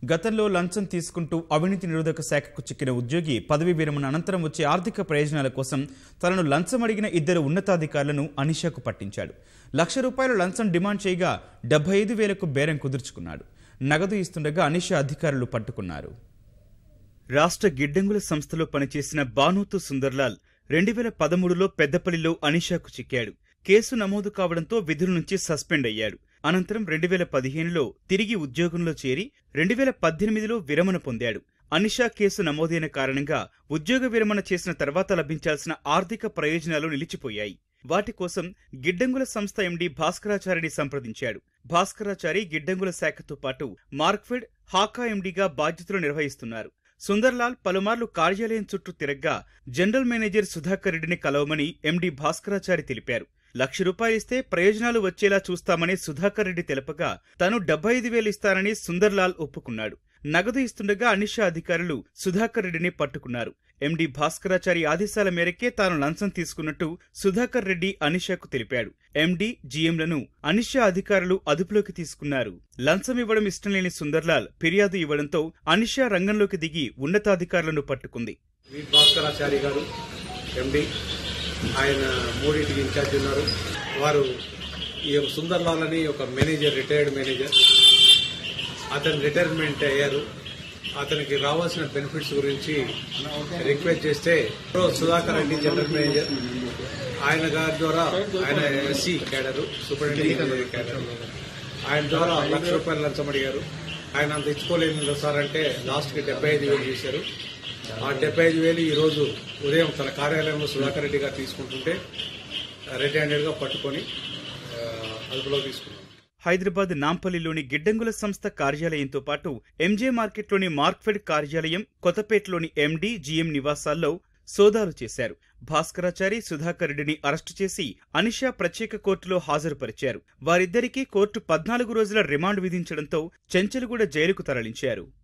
గతంలో లంచం తీసుకుంటూ అవినీతి నిరోధక శాఖకు చిక్కిన ఉద్యోగి పదవి విరమణ అనంతరం వచ్చే ఆర్థిక ప్రయోజనాల కోసం తనను లంచం అడిగిన ఇద్దరు ఉన్నతాధికారులను అనిషాకు పట్టించాడు లక్ష రూపాయలు లంచం డిమాండ్ చేయగా డెబ్బై ఐదు వేలకు బేరం కుదుర్చుకున్నాడు నగదు ఇస్తుండగా అనిషా అధికారులు పట్టుకున్నారు రాష్ట్ర గిడ్డంగుల సంస్థలో పనిచేసిన బానోతు సుందర్లాల్ రెండు వేల పదమూడులో పెద్దపల్లిలో అనిషాకు చిక్కాడు కేసు నమోదు కావడంతో విధుల నుంచి సస్పెండ్ అయ్యాడు అనంతరం రెండు వేల పదిహేనులో తిరిగి ఉద్యోగంలో చేరి రెండు వేల పద్దెనిమిదిలో విరమణ పొందాడు అనిషా కేసు నమోదైన కారణంగా ఉద్యోగ విరమణ చేసిన తర్వాత లభించాల్సిన ఆర్థిక ప్రయోజనాలు నిలిచిపోయాయి వాటి కోసం గిడ్డంగుల సంస్థ ఎండీ భాస్కరాచారిని సంప్రదించాడు భాస్కరాచారి గిడ్డంగుల శాఖతో పాటు మార్క్ఫెడ్ హాకా ఎండీగా బాధ్యతలు నిర్వహిస్తున్నారు సుందర్లాల్ పలుమార్లు కార్యాలయం చుట్టూ తిరగ్గా జనరల్ మేనేజర్ సుధాకర్ రెడ్డిని కలవమని ఎండీ భాస్కరాచారి తెలిపారు లక్ష రూపాయలిస్తే ప్రయోజనాలు వచ్చేలా చూస్తామని సుధాకర్ రెడ్డి తెలపగా తాను డెబ్బై ఐదు వేలు ఇస్తానని సుందర్లాల్ ఒప్పుకున్నాడు నగదు ఇస్తుండగా అనిషా అధికారులు సుధాకర్ రెడ్డిని పట్టుకున్నారు ఎండీ భాస్కరాచారి ఆదేశాల మేరకే తాను లంచం తీసుకున్నట్టు సుధాకర్ రెడ్డి అనిషాకు తెలిపాడు ఎండీ జీఎంలను అనిషా అధికారులు అదుపులోకి తీసుకున్నారు లంచం ఇవ్వడం ఇష్టం లేని సుందర్లాల్ ఫిర్యాదు ఇవ్వడంతో అనిషా రంగంలోకి దిగి ఉన్నతాధికారులను పట్టుకుంది వి భాస్కరాచారి గారు ఎండి ఆయన మూడింటికి ఇన్ఛార్జ్ ఉన్నారు వారు ఈ యొక్క సుందర్లాల్ అని ఒక మేనేజర్ రిటైర్డ్ మేనేజర్ అతను రిటైర్మెంట్ అయ్యారు అతనికి రావాల్సిన బెనిఫిట్స్ గురించి రిక్వెస్ట్ చేస్తే సుధాకర్ రెడ్డి జనరల్ మేనేజర్ ఆయన గారి ద్వారా ఆయన ఎస్సీ క్యాడరు సూపరింటెండెంట్ క్యాడర్ ఆయన ద్వారా లక్ష రూపాయలు లంచం అడిగారు ఆయన అంత ఇచ్చుకోలేని సార్ అంటే లాస్ట్కి డెబ్బై ఐదు వేలు చేశారు ఆ డెబ్బై ఐదు వేలు ఈ రోజు ఉదయం తన కార్యాలయంలో సుధాకర్ రెడ్డి గారు తీసుకుంటుంటే రెడ్ హ్యాండెడ్ గా పట్టుకొని ఆ, అదుపులో తీసుకున్నాం హైదరాబాద్ నాంపల్లిలోని గిడ్డంగుల సంస్థ కార్యాలయంతో పాటు ఎంజే మార్కెట్లోని మార్క్ఫెడ్ కార్యాలయం కొత్తపేటలోని ఎండీ జీఎం నివాసాల్లో సోదాలు చేశారు భాస్కరాచారి సుధాకర్ రెడ్డిని అరెస్టు చేసి అనిషా ప్రత్యేక కోర్టులో హాజరుపరిచారు వారిద్దరికీ కోర్టు పద్నాలుగు రోజుల రిమాండ్ విధించడంతో చెంచల్గూడ జైలుకు తరలించారు